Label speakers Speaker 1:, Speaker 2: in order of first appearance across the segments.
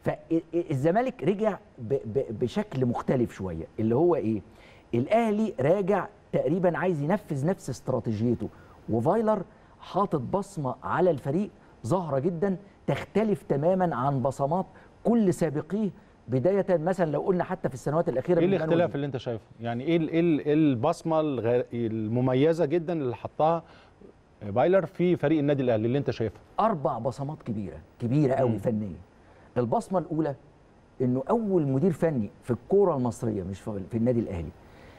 Speaker 1: فالزمالك رجع ب ب بشكل مختلف شويه اللي هو ايه الاهلي راجع تقريبا عايز ينفذ نفس استراتيجيته وفايلر حاطط بصمه على الفريق ظاهره جدا تختلف تماما عن بصمات كل سابقيه بدايه مثلا لو قلنا حتى في السنوات الاخيره
Speaker 2: ايه
Speaker 1: من
Speaker 2: الاختلاف
Speaker 1: مانويل.
Speaker 2: اللي انت شايفه يعني ايه ال- ايه ال- إيه البصمه الغ- المميزه جدا اللي حطها بايلر في فريق النادي الاهلي اللي انت شايفها
Speaker 1: اربع بصمات كبيره كبيره قوي
Speaker 2: مم.
Speaker 1: فنيه البصمه الاولى انه اول مدير فني في الكوره المصريه مش في في النادي الاهلي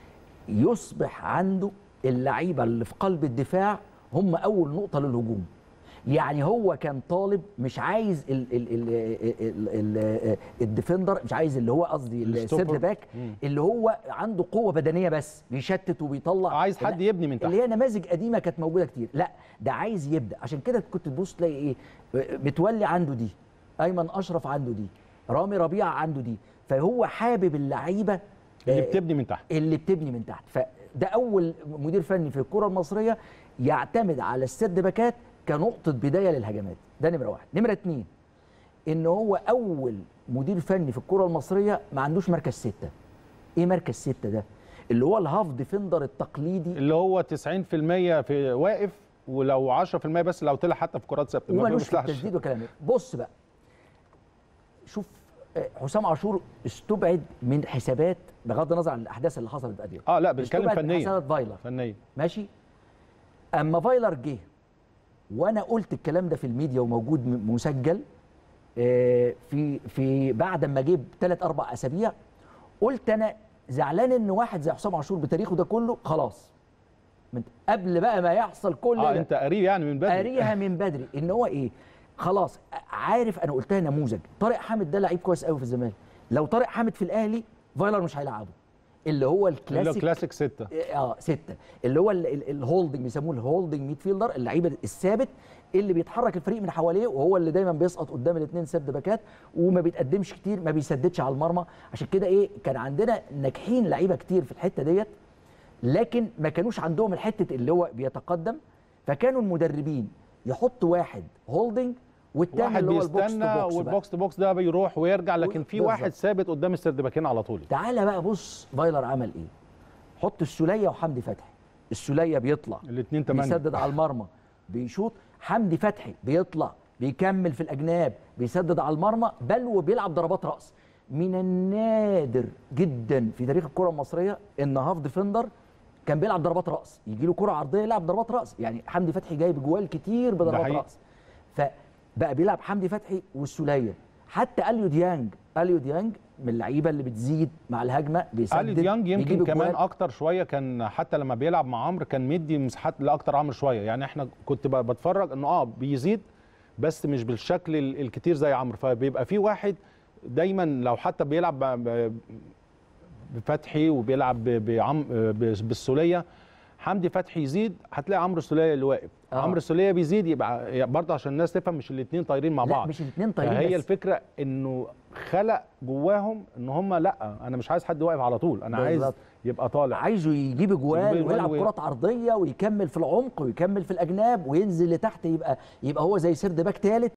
Speaker 1: يصبح عنده اللعيبه اللي في قلب الدفاع هم اول نقطه للهجوم يعني هو كان طالب مش عايز ال ال ال ال ال الديفندر مش عايز اللي هو قصدي
Speaker 2: الستوبر.
Speaker 1: السيرد باك
Speaker 2: مم.
Speaker 1: اللي هو عنده قوه بدنيه بس بيشتت وبيطلع
Speaker 2: عايز حد
Speaker 1: لا،
Speaker 2: يبني من تحت
Speaker 1: اللي هي نماذج قديمه كانت موجوده كتير لا ده عايز يبدا عشان كده كنت تبص تلاقي ايه متولي عنده دي ايمن اشرف عنده دي رامي ربيعه عنده دي فهو حابب اللعيبه
Speaker 2: اللي
Speaker 1: آه،
Speaker 2: بتبني من تحت
Speaker 1: اللي بتبني من تحت فده اول مدير فني في الكره المصريه يعتمد على السد باكات كنقطه بدايه للهجمات ده نمره واحد نمره اتنين ان هو اول مدير فني في الكره المصريه ما عندوش مركز سته ايه مركز سته ده اللي هو الهاف ديفندر التقليدي
Speaker 2: اللي هو 90% في واقف ولو 10% بس لو طلع حتى في كرات ثابته ما
Speaker 1: ومالوش في
Speaker 2: بيطلعش.
Speaker 1: التسديد وكلام ده. بص بقى شوف آه، حسام عاشور استبعد من حسابات بغض النظر عن الاحداث اللي حصلت بعدين
Speaker 2: اه لا بنتكلم
Speaker 1: استبعد من
Speaker 2: فنيا
Speaker 1: حسابات فايلر
Speaker 2: فنيا
Speaker 1: اما فايلر جه وانا قلت الكلام ده في الميديا وموجود م- مسجل آه، في في بعد ما جه بثلاث اربع اسابيع قلت انا زعلان ان واحد زي حسام عاشور بتاريخه ده كله خلاص من قبل بقى ما يحصل كل
Speaker 2: اه
Speaker 1: ده
Speaker 2: انت قريب يعني من بدري
Speaker 1: قاريها من بدري ان هو ايه خلاص عارف انا قلتها نموذج طارق حامد ده لعيب كويس قوي في الزمالك لو طارق حامد في الاهلي فايلر مش هيلعبه اللي هو
Speaker 2: اللي هو
Speaker 1: الكلاسيك
Speaker 2: كلاسيك ستة
Speaker 1: اه سته اللي هو ال- ال- الهولدنج بيسموه الهولدنج ميد فيلدر اللعيب الثابت اللي بيتحرك الفريق من حواليه وهو اللي دايما بيسقط قدام الاثنين سد باكات وما بيتقدمش كتير ما بيسددش على المرمى عشان كده ايه كان عندنا ناجحين لعيبه كتير في الحته ديت لكن ما كانوش عندهم الحته اللي هو بيتقدم فكانوا المدربين يحطوا واحد هولدنج والتاني
Speaker 2: واحد
Speaker 1: اللي هو البوكس تو
Speaker 2: بيستنى
Speaker 1: بوكس بقى.
Speaker 2: والبوكس تو بوكس ده بيروح ويرجع لكن في
Speaker 1: بالظبط.
Speaker 2: واحد ثابت قدام السردباكين على طول
Speaker 1: تعالى بقى بص فايلر عمل ايه حط السوليه وحمدي فتحي السوليه بيطلع
Speaker 2: الاثنين تمانية
Speaker 1: بيسدد على المرمى بيشوط حمدي فتحي بيطلع بيكمل في الاجناب بيسدد على المرمى بل وبيلعب ضربات راس من النادر جدا في تاريخ الكره المصريه ان هاف ديفندر كان بيلعب ضربات راس يجي له كره عرضيه يلعب ضربات راس يعني حمدي فتحي جايب جوال كتير بضربات
Speaker 2: حقيقي.
Speaker 1: راس فبقى بيلعب حمدي فتحي والسوليه حتى اليو ديانج اليو ديانج من اللعيبه اللي بتزيد مع الهجمه بيسدد
Speaker 2: الي ديانج يمكن
Speaker 1: بيجيب
Speaker 2: كمان
Speaker 1: الجوال.
Speaker 2: اكتر شويه كان حتى لما بيلعب مع عمرو كان مدي مساحات لاكتر عمرو شويه يعني احنا كنت ب- بتفرج انه اه بيزيد بس مش بالشكل ال- الكتير زي عمرو فبيبقى في واحد دايما لو حتى بيلعب ب- ب- بفتحي وبيلعب ب- بعم ب- بالسوليه حمدي فتحي يزيد هتلاقي عمرو السوليه اللي واقف
Speaker 1: آه.
Speaker 2: عمرو السوليه بيزيد يبقى برضه عشان الناس تفهم مش الاثنين طايرين مع
Speaker 1: لا
Speaker 2: بعض
Speaker 1: مش الاثنين طايرين
Speaker 2: فهي
Speaker 1: بس.
Speaker 2: الفكره انه خلق جواهم ان هم لا انا مش عايز حد واقف على طول انا عايز
Speaker 1: بالظبط.
Speaker 2: يبقى طالع
Speaker 1: عايزه يجيب
Speaker 2: يجيب
Speaker 1: جوال
Speaker 2: أجوال
Speaker 1: ويلعب
Speaker 2: وي-
Speaker 1: كرات عرضيه ويكمل في العمق ويكمل في الاجناب وينزل لتحت يبقى يبقى هو زي سيرد باك ثالث